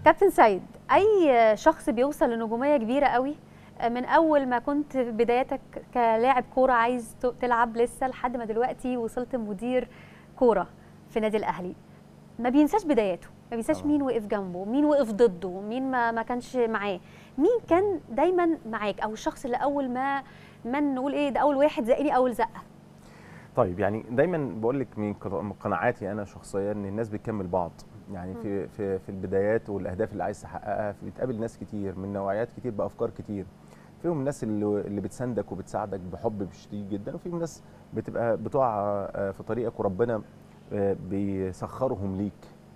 كابتن سيد اي شخص بيوصل لنجوميه كبيره قوي من اول ما كنت بدايتك كلاعب كوره عايز ت- تلعب لسه لحد ما دلوقتي وصلت مدير كوره في نادي الاهلي ما بينساش بداياته ما بينساش طبعا. مين وقف جنبه مين وقف ضده مين ما ما كانش معاه مين كان دايما معاك او الشخص اللي اول ما من نقول ايه ده اول واحد زقني اول زقه طيب يعني دايما بقول لك من قنا- من قناعاتي انا شخصيا ان الناس بتكمل بعض يعني في في في البدايات والاهداف اللي عايز تحققها بتقابل ناس كتير من نوعيات كتير بافكار كتير فيهم الناس اللي اللي بتساندك وبتساعدك بحب شديد جدا وفيهم ناس بتبقى بتقع آه، في طريقك وربنا آه، بيسخرهم ليك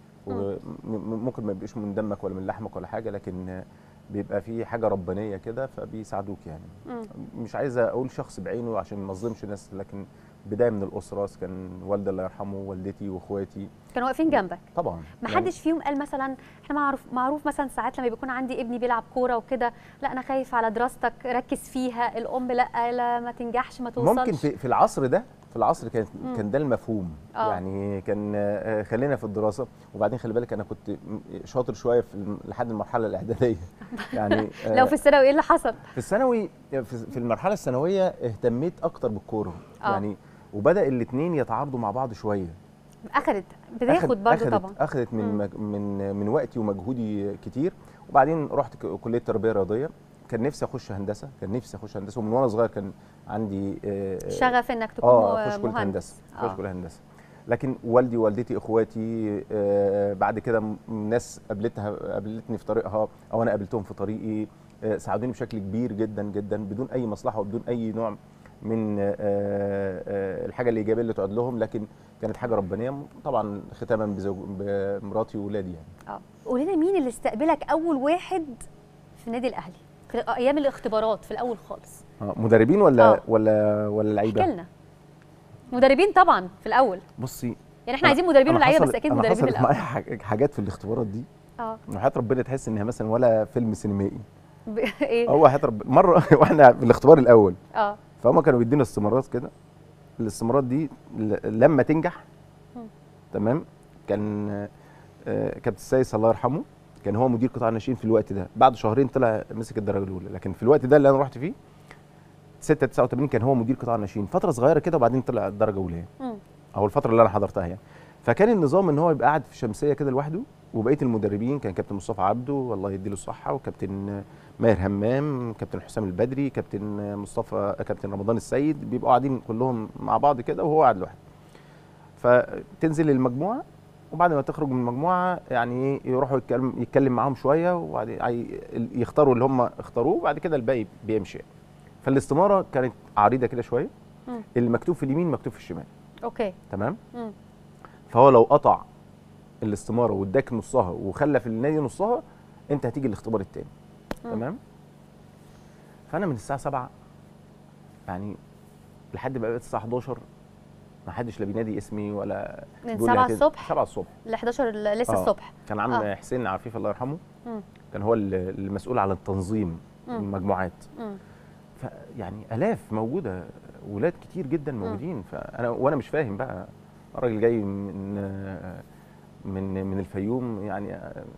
وممكن ما يبقوش من دمك ولا من لحمك ولا حاجه لكن آه، بيبقى في حاجه ربانيه كده فبيساعدوك يعني مم. مش عايز اقول شخص بعينه عشان ما اظلمش ناس لكن بدايه من الاسره كان والدي الله يرحمه والدتي واخواتي كانوا واقفين جنبك طبعا ما يعني حدش فيهم قال مثلا احنا معروف معروف مثلا ساعات لما بيكون عندي ابني بيلعب كوره وكده لا انا خايف على دراستك ركز فيها الام لا لا ما تنجحش ما توصلش ممكن في, في العصر ده في العصر كان مم. كان ده المفهوم آه. يعني كان آه، خلينا في الدراسه وبعدين خلي بالك انا كنت م- شاطر شويه في الم- لحد المرحله الاعداديه يعني آه، لو في الثانوي ايه اللي حصل في الثانوي في في المرحله الثانويه اهتميت اكتر بالكوره آه. يعني وبدا الاثنين يتعارضوا مع بعض شويه اخدت بتاخد أخد- برضه أخدت طبعا اخذت من مم. مج- من من وقتي ومجهودي كتير وبعدين رحت ك- كليه تربيه رياضيه كان نفسي اخش هندسه كان نفسي اخش هندسه ومن وانا صغير كان عندي آه، آه، شغف انك تكون اه مه- اخش كليه مهندس هندسه اخش آه. كليه هندسه لكن والدي والدتي اخواتي آه، بعد كده م- ناس قابلتها قابلتني في طريقها او انا قابلتهم في طريقي آه، ساعدوني بشكل كبير جدا جدا بدون اي مصلحه وبدون اي نوع من آه، آه، الحاجه الايجابيه اللي تعود لهم لكن كانت حاجه ربانيه طبعا ختاما بزوج بمراتي واولادي يعني اه قول لنا مين اللي استقبلك اول واحد في النادي الاهلي في ايام الاختبارات في الاول خالص آه، مدربين ولا آه. ولا ولا احكي لعيبه لنا مدربين طبعا في الاول بصي يعني احنا عايزين مدربين أنا ولاعيبه بس حصل- اكيد أنا مدربين حصلت الاول معايا حاج- حاجات في الاختبارات دي اه وحياه ربنا تحس انها مثلا ولا فيلم سينمائي ب- ايه هو حياه رب مره واحنا في الاختبار الاول اه فهم كانوا بيدينا استمارات كده الاستمارات دي ل- لما تنجح مم. تمام كان آه، كابتن السيس الله يرحمه كان هو مدير قطاع الناشئين في الوقت ده بعد شهرين طلع مسك الدرجه الاولى لكن في الوقت ده اللي انا رحت فيه 6 89 كان هو مدير قطاع الناشئين فتره صغيره كده وبعدين طلع الدرجه الاولى مم. او الفتره اللي انا حضرتها يعني فكان النظام ان هو يبقى قاعد في شمسيه كده لوحده وبقيه المدربين كان كابتن مصطفى عبده والله يديله الصحه وكابتن ماهر همام كابتن حسام البدري كابتن مصطفى كابتن رمضان السيد بيبقوا قاعدين كلهم مع بعض كده وهو قاعد لوحده فتنزل المجموعه وبعد ما تخرج من المجموعه يعني إيه يروحوا يتكلم يتكلم معاهم شويه وبعدين عي- يختاروا اللي هم اختاروه وبعد كده الباقي بيمشي يعني. فالاستماره كانت عريضه كده شويه مم. اللي مكتوب في اليمين مكتوب في الشمال اوكي تمام مم. فهو لو قطع الاستماره واداك نصها وخلى في النادي نصها انت هتيجي الاختبار التاني مم. تمام فانا من الساعه 7 يعني لحد بقى الساعه 11 ما حدش لا بينادي اسمي ولا من بيقول لي 7 هت- الصبح 7 الصبح ل 11 ل- لسه آه. الصبح كان عم آه. حسين عفيف الله يرحمه مم. كان هو ال- المسؤول عن التنظيم مم. المجموعات مم. فيعني الاف موجوده ولاد كتير جدا موجودين فانا وانا مش فاهم بقى الراجل جاي من من من الفيوم يعني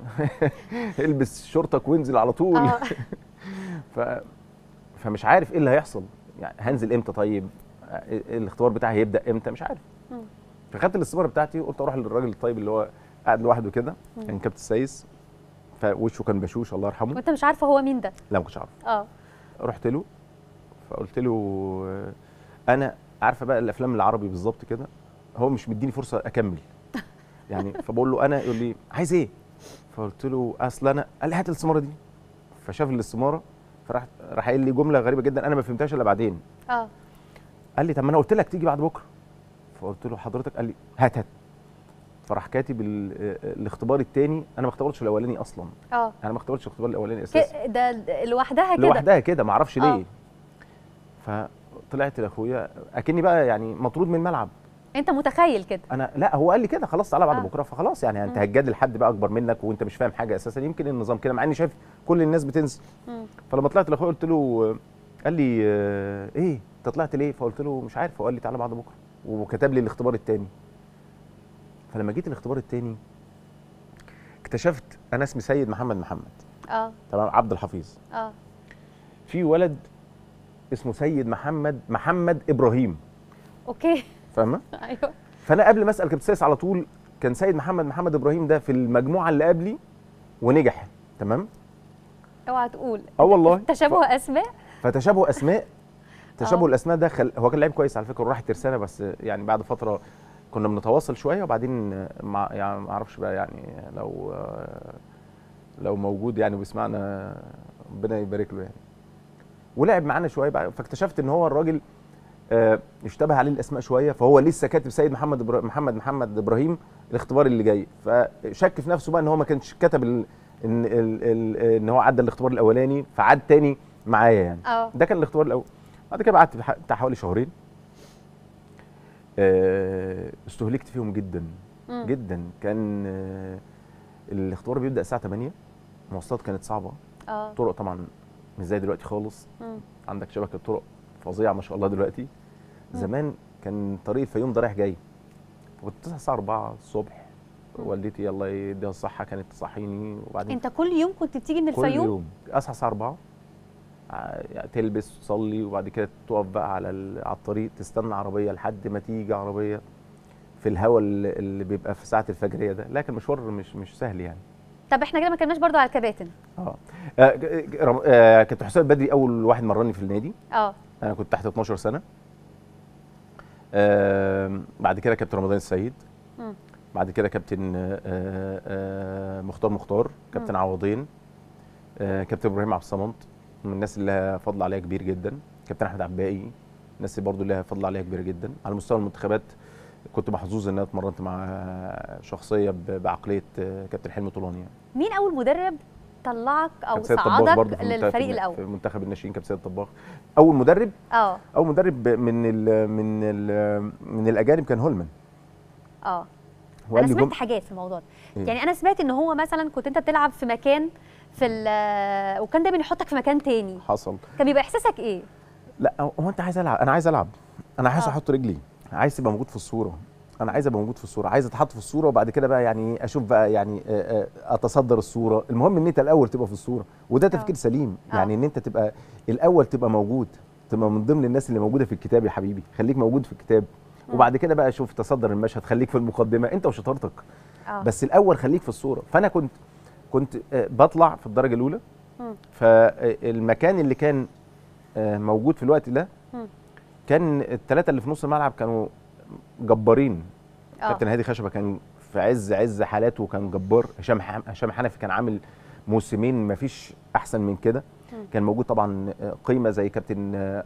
البس شورتك وانزل على طول اه ف فمش عارف ايه اللي هيحصل يعني هنزل امتى طيب الاختبار بتاعي هيبدا امتى مش عارف مم. فخدت الاستماره بتاعتي وقلت اروح للراجل الطيب اللي هو قاعد لوحده كده مم. كان كابتن سايس فوشه كان بشوش الله يرحمه وانت مش عارفه هو مين ده لا ما كنتش عارف اه رحت له فقلت له آه، انا عارفه بقى الافلام العربي بالظبط كده هو مش مديني فرصه اكمل يعني فبقول له انا يقول لي عايز ايه فقلت له اصل انا قال لي هات الاستماره دي فشاف الاستماره فراح راح قايل لي جمله غريبه جدا انا ما فهمتهاش الا بعدين اه قال لي طب ما انا قلت لك تيجي بعد بكره فقلت له حضرتك قال لي هات هات فراح كاتب ال- آه، الاختبار الثاني انا ما اختبرتش الاولاني اصلا اه انا ما اختبرتش الاختبار الاولاني اساسا ك- ده ده لوحدها كده لوحدها كده ما اعرفش آه. ليه فطلعت لاخويا اكني بقى يعني مطرود من الملعب انت متخيل كده انا لا هو قال لي كده خلاص تعالى بعد آه. بكره فخلاص يعني انت مم. هتجادل حد بقى اكبر منك وانت مش فاهم حاجه اساسا يمكن النظام كده مع اني شايف كل الناس بتنزل مم. فلما طلعت لاخويا قلت له قال لي آه، ايه انت طلعت ليه فقلت له مش عارف هو قال لي تعالى بعد بكره وكتب لي الاختبار الثاني فلما جيت الاختبار الثاني اكتشفت انا اسمي سيد محمد محمد اه تمام عبد الحفيظ اه في ولد اسمه سيد محمد محمد ابراهيم اوكي فاهمه ايوه فانا قبل ما اسال كابتن سيس على طول كان سيد محمد محمد ابراهيم ده في المجموعه اللي قبلي ونجح تمام اوعى تقول اه والله تشابه اسماء فتشابه اسماء تشابه آه. الاسماء ده خل... هو كان لعيب كويس على فكره وراح ترسانه بس يعني بعد فتره كنا بنتواصل شويه وبعدين مع يعني ما اعرفش بقى يعني لو لو موجود يعني وبيسمعنا ربنا يبارك له يعني ولعب معانا شويه بقى فاكتشفت ان هو الراجل آه، اشتبه عليه الاسماء شويه فهو لسه كاتب سيد محمد إبرا... محمد محمد ابراهيم الاختبار اللي جاي فشك في نفسه بقى ان هو ما كانش كتب ال... ان ال... ال... ان هو عدى الاختبار الاولاني فعاد تاني معايا يعني اه ده كان الاختبار الاول بعد كده قعدت بح- بتاع حوالي شهرين آه، استهلكت فيهم جدا مم. جدا كان آه، الاختبار بيبدا الساعه 8 المواصلات كانت صعبه اه طرق طبعا مش زي دلوقتي خالص مم. عندك شبكه طرق فظيعه ما شاء الله دلوقتي مم. زمان كان طريق الفيوم ده رايح جاي كنت تصحى الساعه 4 الصبح مم. والدتي الله يديها الصحه كانت تصحيني وبعدين انت كل يوم كنت بتيجي من كل الفيوم يوم اصحى الساعه 4 ع- يعني تلبس تصلي وبعد كده تقف بقى على ال- على الطريق تستنى عربيه لحد ما تيجي عربيه في الهواء اللي اللي بيبقى في ساعه الفجريه ده لكن مشوار مش مش سهل يعني طب احنا كده ما اتكلمناش برضو على الكباتن اه آه، ج- ج- رم- آه، كابتن حسام البدري اول واحد مرني في النادي اه انا كنت تحت 12 سنه آه بعد كده كابتن رمضان السيد مم. بعد كده كابتن آه آه مختار مختار كابتن مم. عوضين آه كابتن ابراهيم عبد الصمد من الناس اللي لها فضل عليها كبير جدا كابتن احمد عباقي الناس اللي برضه اللي لها فضل عليها كبير جدا على مستوى المنتخبات كنت محظوظ ان انا اتمرنت مع شخصيه ب- بعقليه آه، كابتن حلمي طولاني يعني مين اول مدرب طلعك او كابتن سيد طباخ برضه صعدك في المنتخب- للفريق في الاول منتخب الناشئين كابتن سيد طباخ اول مدرب اه اول مدرب من ال من ال من الاجانب كان هولمان اه هو انا قال لي سمعت جم... حاجات في الموضوع ده إيه؟ يعني انا سمعت ان هو مثلا كنت انت بتلعب في مكان في ال- وكان دايما يحطك في مكان تاني حصل كان بيبقى احساسك ايه لا هو انت عايز العب انا عايز العب انا عايز آه. احط رجلي عايز تبقى موجود في الصوره انا عايز ابقى موجود في الصوره عايز اتحط في الصوره وبعد كده بقى يعني اشوف بقى يعني آه، آه، اتصدر الصوره المهم ان انت الاول تبقى في الصوره وده تفكير سليم آه. يعني ان انت تبقى الاول تبقى موجود تبقى من ضمن الناس اللي موجوده في الكتاب يا حبيبي خليك موجود في الكتاب مم. وبعد كده بقى شوف تصدر المشهد خليك في المقدمه انت وشطارتك اه بس الاول خليك في الصوره فانا كنت كنت آه، بطلع في الدرجه الاولى مم. فالمكان اللي كان آه، موجود في الوقت ده مم. كان الثلاثه اللي في نص الملعب كانوا جبارين اه كابتن هادي خشبه كان في عز عز حالاته وكان جبار هشام ح- هشام حنفي كان عامل موسمين ما فيش احسن من كده مم. كان موجود طبعا آه، قيمه زي كابتن آه،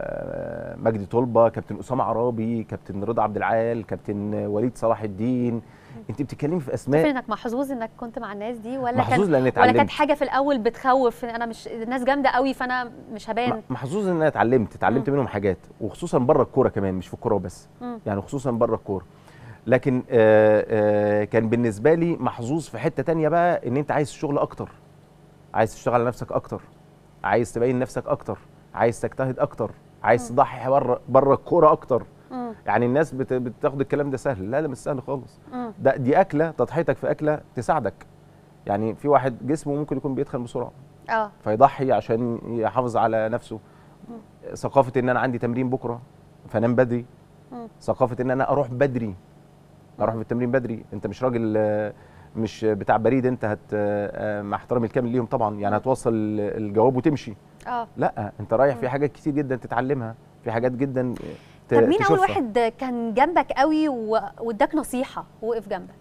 آه، مجدي طلبه كابتن اسامه عرابي كابتن رضا عبد العال كابتن وليد صلاح الدين انت بتتكلمي في فكرة اسماء انك محظوظ انك كنت مع الناس دي ولا محظوظ كان لان ولا اتعلمت كانت حاجه في الاول بتخوف انا مش الناس جامده قوي فانا مش هبان م- محظوظ ان انا اتعلمت اتعلمت مم. منهم حاجات وخصوصا بره الكوره كمان مش في الكوره وبس مم. يعني خصوصا بره الكوره لكن آه آه كان بالنسبه لي محظوظ في حته تانية بقى ان انت عايز شغل اكتر عايز تشتغل على نفسك اكتر عايز تبين نفسك اكتر عايز تجتهد اكتر عايز مم. تضحي بره بره الكوره اكتر مم. يعني الناس بت- بتاخد الكلام ده سهل لا ده مش سهل خالص مم. ده دي اكله تضحيتك في اكله تساعدك يعني في واحد جسمه ممكن يكون بيتخن بسرعه اه فيضحي عشان يحافظ على نفسه ثقافه ان انا عندي تمرين بكره فانام بدري مم. ثقافه ان انا اروح بدري اروح بالتمرين بدري انت مش راجل آه، مش بتاع بريد انت هت آه، مع احترامي الكامل ليهم طبعا يعني مم. هتوصل الجواب وتمشي اه لا انت رايح في مم. حاجات كتير جدا تتعلمها في حاجات جدا ت- طب مين اول تشوفها. واحد كان جنبك قوي و- واداك نصيحه ووقف جنبك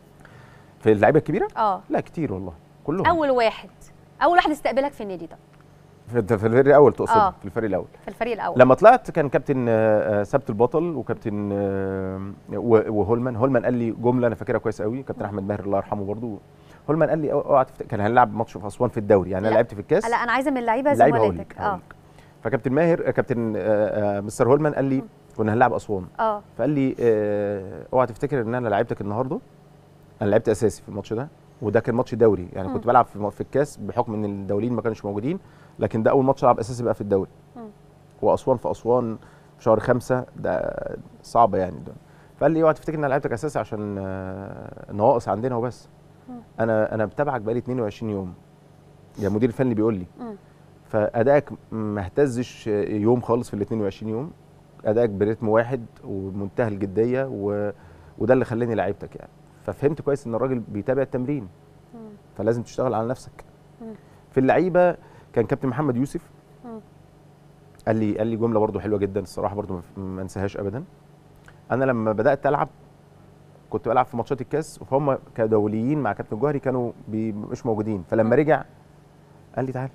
في اللعيبه الكبيره اه لا كتير والله كلهم اول واحد اول واحد استقبلك في النادي ده في في الفريق الاول تقصد آه. في الفريق الاول في الفريق الاول لما طلعت كان كابتن آه، آه، سبت البطل وكابتن آه، و- وهولمان هولمان قال لي جمله انا فاكرها كويس قوي كابتن احمد ماهر الله يرحمه برضو هولمان قال لي أو- اوعى تفتكر كان هنلعب ماتش في اسوان في الدوري يعني انا لا. لعبت في الكاس لا انا عايزه من اللعيبه لعيبه هقول زملاتك لك اه هقول لك. فكابتن ماهر آه، كابتن آه، آه، مستر هولمان قال لي مم. كنا هنلعب اسوان اه فقال لي آه، اوعى تفتكر ان انا لعبتك النهارده انا لعبت اساسي في الماتش ده وده كان ماتش دوري يعني مم. كنت بلعب في في الكاس بحكم ان الدوليين ما كانوش موجودين لكن ده اول ماتش العب اساسي بقى في الدوري مم. واسوان في اسوان في شهر خمسة ده صعبه يعني ده فقال لي اوعى تفتكر ان انا لعبتك اساسي عشان آه، نواقص عندنا وبس مم. انا انا بتابعك بقالي 22 يوم يا مدير الفني بيقول لي مم. فادائك ما اهتزش يوم خالص في ال 22 يوم ادائك برتم واحد وبمنتهى الجديه و... وده اللي خلاني لعيبتك يعني ففهمت كويس ان الراجل بيتابع التمرين مم. فلازم تشتغل على نفسك مم. في اللعيبه كان كابتن محمد يوسف مم. قال لي قال لي جمله برضو حلوه جدا الصراحه برضو ما- ما انساهاش ابدا انا لما بدات العب كنت بلعب في ماتشات الكاس فهم كدوليين مع كابتن جوهري كانوا بي مش موجودين فلما مم. رجع قال لي تعال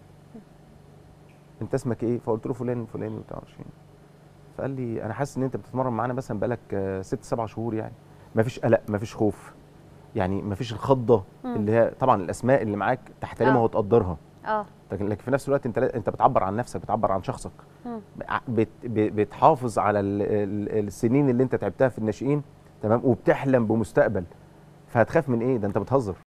انت اسمك ايه فقلت له فلان فلان وبتاع معرفش إيه. فقال لي انا حاسس ان انت بتتمرن معانا مثلا بقالك آه، ست سبع شهور يعني مفيش قلق مفيش خوف يعني مفيش الخضه مم. اللي هي طبعا الاسماء اللي معاك تحترمها آه. وتقدرها اه لكن لكن في نفس الوقت انت لا- انت بتعبر عن نفسك بتعبر عن شخصك مم. ع- بت ب- بتحافظ على ال- ال- السنين اللي انت تعبتها في الناشئين تمام وبتحلم بمستقبل فهتخاف من ايه ده انت بتهزر